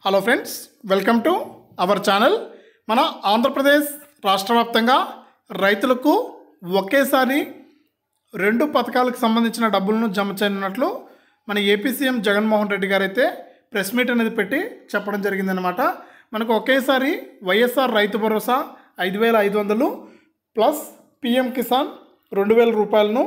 hello friends welcome to our channel మన ఆంధ్రప్రదేశ్ రాష్ట్ర వ్యాప్తంగా రైతులకు ఒకేసారి రెండు పథకాలకు సంబంధించిన డబ్బులను జమ చేయనున్నట్లు మన ఏపీ సీఎం జగన్మోహన్ రెడ్డి గారు అయితే ప్రెస్ మీట్ అనేది పెట్టి చెప్పడం జరిగిందనమాట మనకు ఒకేసారి వైఎస్ఆర్ రైతు భరోసా ఐదు వేల ఐదు వందలు ప్లస్ పిఎం కిసాన్ రెండు వేల రూపాయలను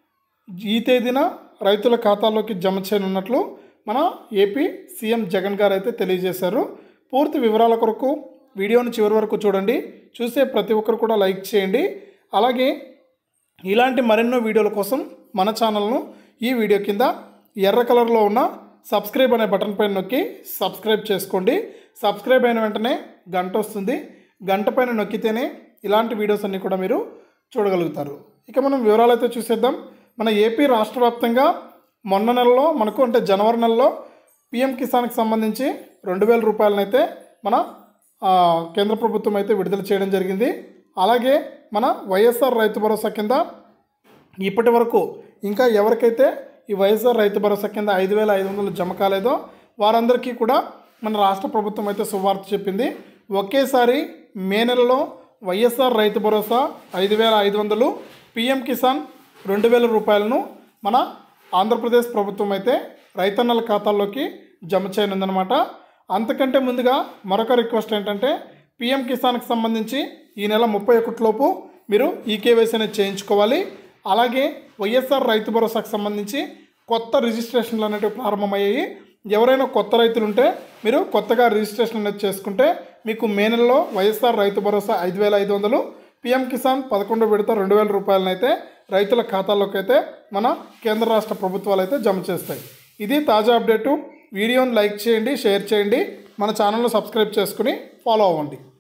ఈ తేదీన రైతుల ఖాతాలోకి జమ చేయనున్నట్లు మన ఏపీ సీఎం జగన్ గారు అయితే తెలియజేశారు పూర్తి వివరాల కొరకు వీడియోని చివరి వరకు చూడండి చూసే ప్రతి ఒక్కరు కూడా లైక్ చేయండి అలాగే ఇలాంటి మరెన్నో వీడియోల కోసం మన ఛానల్ను ఈ వీడియో కింద ఎర్ర కలర్లో ఉన్న సబ్స్క్రైబ్ అనే బటన్ పైన నొక్కి సబ్స్క్రైబ్ చేసుకోండి సబ్స్క్రైబ్ అయిన వెంటనే గంట వస్తుంది గంట పైన నొక్కితేనే ఇలాంటి వీడియోస్ అన్నీ కూడా మీరు చూడగలుగుతారు ఇక మనం వివరాలు అయితే చూసేద్దాం మన ఏపీ రాష్ట్ర వ్యాప్తంగా మొన్న నెలలో మనకు అంటే జనవరి నెలలో పిఎం కిసాన్కి సంబంధించి రెండు వేల రూపాయలనైతే మన ఆ, కేంద్ర ప్రభుత్వం అయితే విడుదల చేయడం జరిగింది అలాగే మన వైఎస్ఆర్ రైతు భరోసా కింద ఇప్పటి వరకు ఇంకా ఎవరికైతే ఈ వైఎస్ఆర్ రైతు భరోసా కింద ఐదు వేల ఐదు వందలు జమ కాలేదో వారందరికీ కూడా మన రాష్ట్ర ప్రభుత్వం అయితే శుభవార్త చెప్పింది ఒకేసారి మే నెలలో వైఎస్ఆర్ రైతు భరోసా ఐదు వేల ఐదు వందలు పిఎం కిసాన్ రెండు వేల రూపాయలను మన ఆంధ్రప్రదేశ్ ప్రభుత్వం అయితే రైతన్నల ఖాతాల్లోకి జమ చేయనుందనమాట అంతకంటే ముందుగా మరొక రిక్వెస్ట్ ఏంటంటే పిఎం కిసాన్కి సంబంధించి ఈ నెల ముప్పై ఒకటిలోపు మీరు ఈకేవైసీ అనేది చేయించుకోవాలి అలాగే వైఎస్ఆర్ రైతు భరోసాకు సంబంధించి కొత్త రిజిస్ట్రేషన్లు అనేవి ప్రారంభమయ్యాయి ఎవరైనా కొత్త రైతులు ఉంటే మీరు కొత్తగా రిజిస్ట్రేషన్ అనేది చేసుకుంటే మీకు మే నెలలో వైఎస్ఆర్ రైతు భరోసా ఐదు వేల ఐదు వందలు పిఎం కిసాన్ పదకొండు విడత రెండు వేల రూపాయలనైతే రైతుల ఖాతాల్లోకి అయితే మన కేంద్ర రాష్ట్ర ప్రభుత్వాలు అయితే జమ చేస్తాయి ఇది తాజా అప్డేటు వీడియోని లైక్ చేయండి షేర్ చేయండి మన ఛానల్ను సబ్స్క్రైబ్ చేసుకుని ఫాలో అవ్వండి